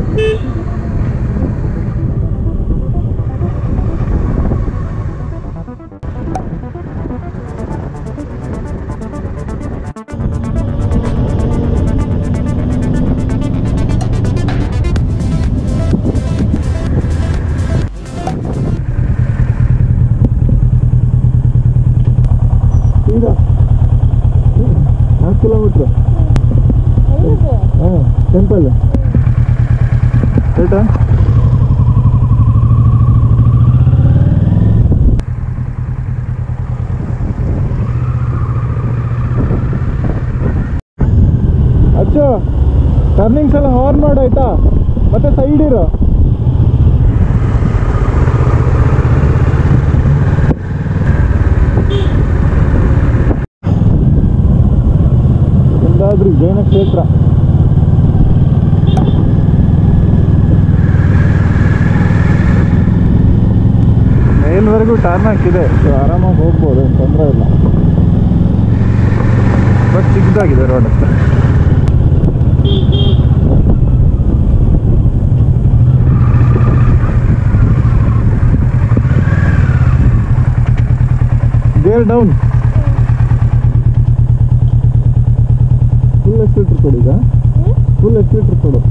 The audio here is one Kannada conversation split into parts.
ಸೀದಾ ನಾಲ್ಕು ಕಿಲೋಮೀಟ್ರ್ ಹಾಂ ಟೆಂಪಲ್ ರೈಟಾ ಅಚ್ಚು ಟರ್ನಿಂಗ್ಸ್ ಎಲ್ಲ ಹಾರ್ನ್ ಮಾಡಾಯ್ತಾ ಮತ್ತೆ ಸೈಡ್ ಇರೋ ಎಂದಾದ್ರೂ ಜೈನ ಕ್ಷೇತ್ರ ಮೇಲ್ವರೆಗೂ ಟಾರ್ನಾಕ್ ಇದೆ ಸೊ ಆರಾಮಾಗಿ ಹೋಗ್ಬೋದು ಏನು ತೊಂದರೆ ಇಲ್ಲ ಬಟ್ ಚಿಕ್ಕದಾಗಿದೆ ರೋಡ್ ಹತ್ರ ಗೇರ್ ಡೌನ್ ಫುಲ್ ಎಷ್ಟು ಲೀಟ್ರ್ ಕೊಡು ಈಗ ಫುಲ್ ಎಷ್ಟು ಲೀಟ್ರ್ ಕೊಡು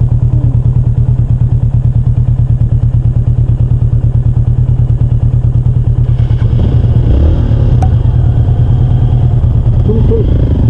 full full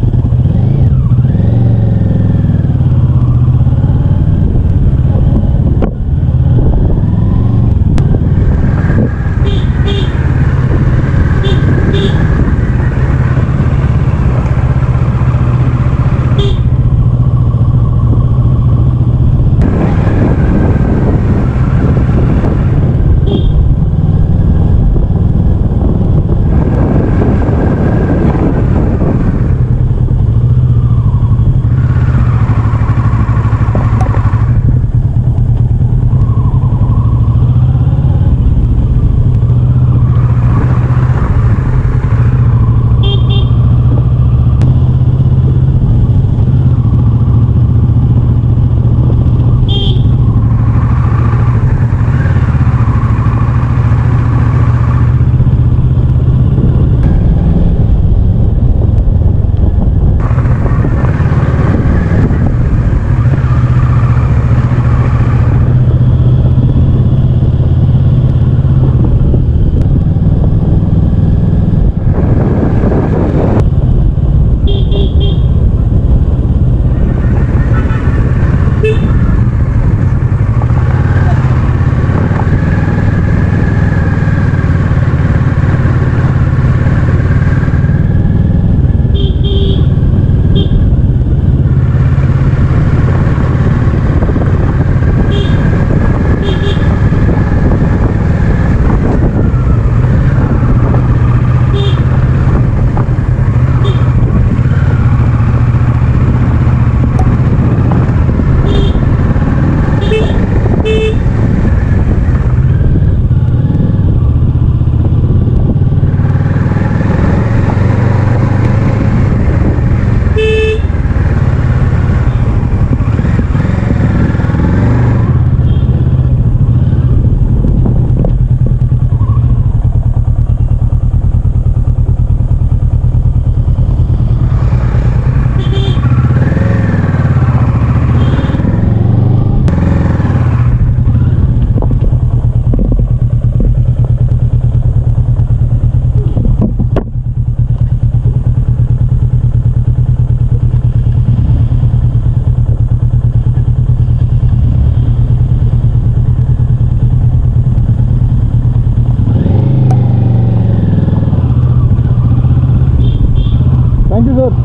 thank you sir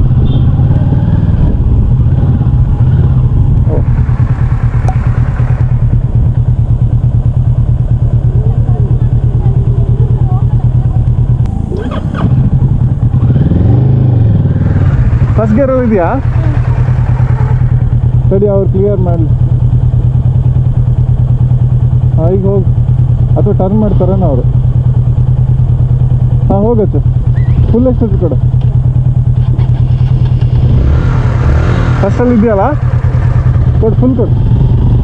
first gear ಇದೆಯಾ ಸರಿ ಅವ್ರು ಕ್ಲಿಯರ್ ಮಾಡಲಿ ಹಾಂ ಈಗ ಹೋಗಿ ಅಥವಾ ಟರ್ನ್ ಮಾಡ್ತಾರೇನೋ ಅವರು ಹಾಂ ಹೋಗಚ್ಚು ಫುಲ್ ಎಷ್ಟು ಕೊಡು ಫಸ್ಟಲ್ಲಿ ಇದೆಯಲ್ಲ ಕೊಡು ಫುಲ್ ಕೊಡು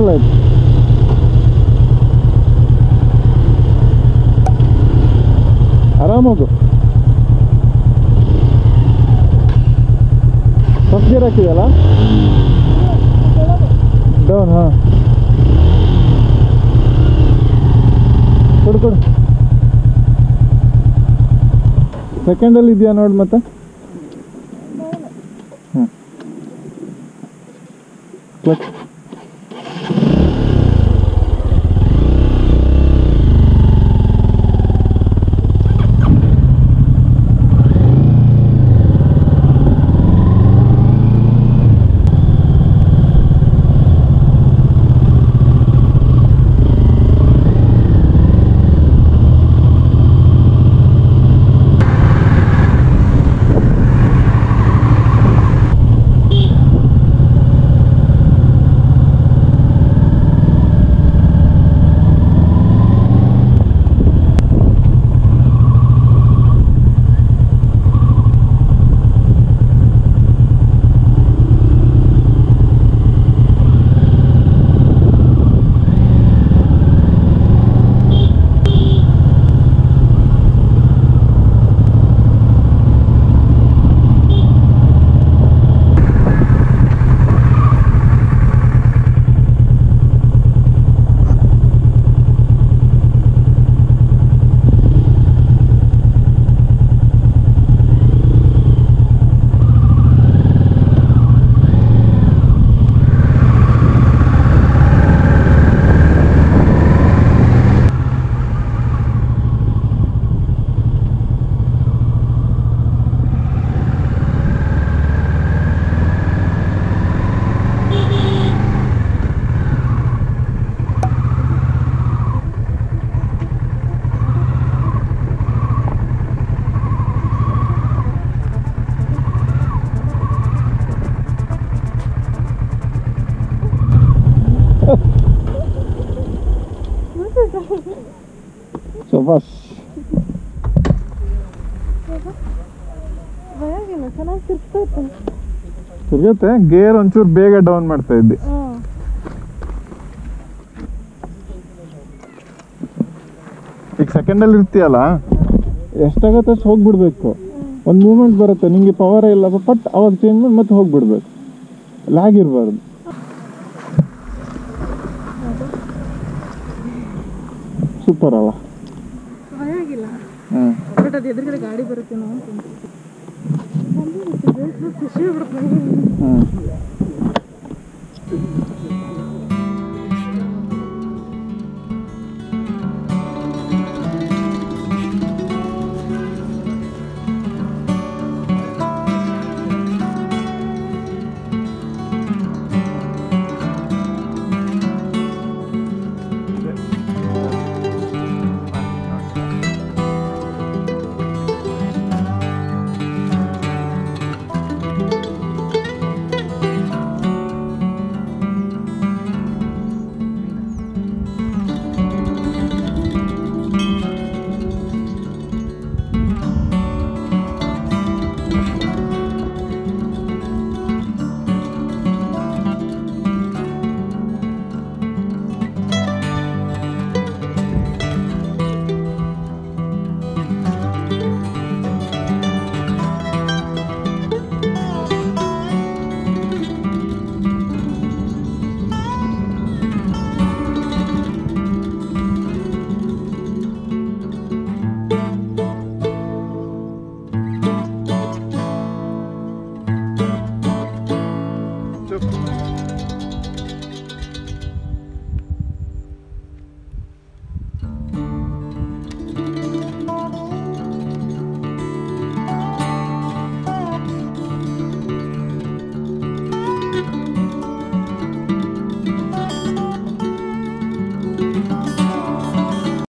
ನ್ಯೂಟ್ರಲ್ ಆಯ್ತು ಆರಾಮೋಗು ಫಸ್ಟ್ ಗೇರ್ ಹಾಕಿದೆಯಲ್ಲ ಡೌನ್ ಹಾಂ ಕೊಡು ಕೊಡು ಸೆಕೆಂಡಲ್ಲಿ ಇದೆಯಾ ನೋಡಿ ಮತ್ತೆ ಹ್ಞೂ ಕ್ಲಚ್ ಶಬಾಷ್ ಭಯಾಗಿಲ್ಲ ಚೆನ್ನಾಗಿ ತಿರ್ಸ್ತೈತೆ ತಿರ್ಗತ್ತೆ ಗೇರ್ ಒಂಚೂರು ಬೇಗ ಡೌನ್ ಮಾಡ್ತಾ ಇದ್ದೆ ಹಾಂ ಈಗ ಸೆಕೆಂಡಲ್ಲಿ ಇರ್ತೀಯಲ್ಲ ಎಷ್ಟಾಗತ್ತೆ ಅಷ್ಟು ಹೋಗ್ಬಿಡ್ಬೇಕು ಒಂದು ಮೂಮೆಂಟ್ ಬರುತ್ತೆ ನಿಂಗೆ ಪವರ್ ಇಲ್ಲ ಪಟ್ ಅವಾಗ ಚೇಂಜ್ ಮಾಡಿ ಮತ್ತೆ ಹೋಗ್ಬಿಡ್ಬೇಕು ಲ್ಯಾಗ್ ಇರಬಾರ್ದು ಸೂಪರ್ ಅಲ್ಲ ಭಯಾಗಿಲ್ಲ ಹ್ಞೂ ಬಟ್ ಅದು ಎದುರುಗಡೆ ಗಾಡಿ ಬರುತ್ತೇನೋ ಅಂತ ಖುಷಿ ಆಗ್ಬಿಡುತ್ತೆ ಹ್ಞೂ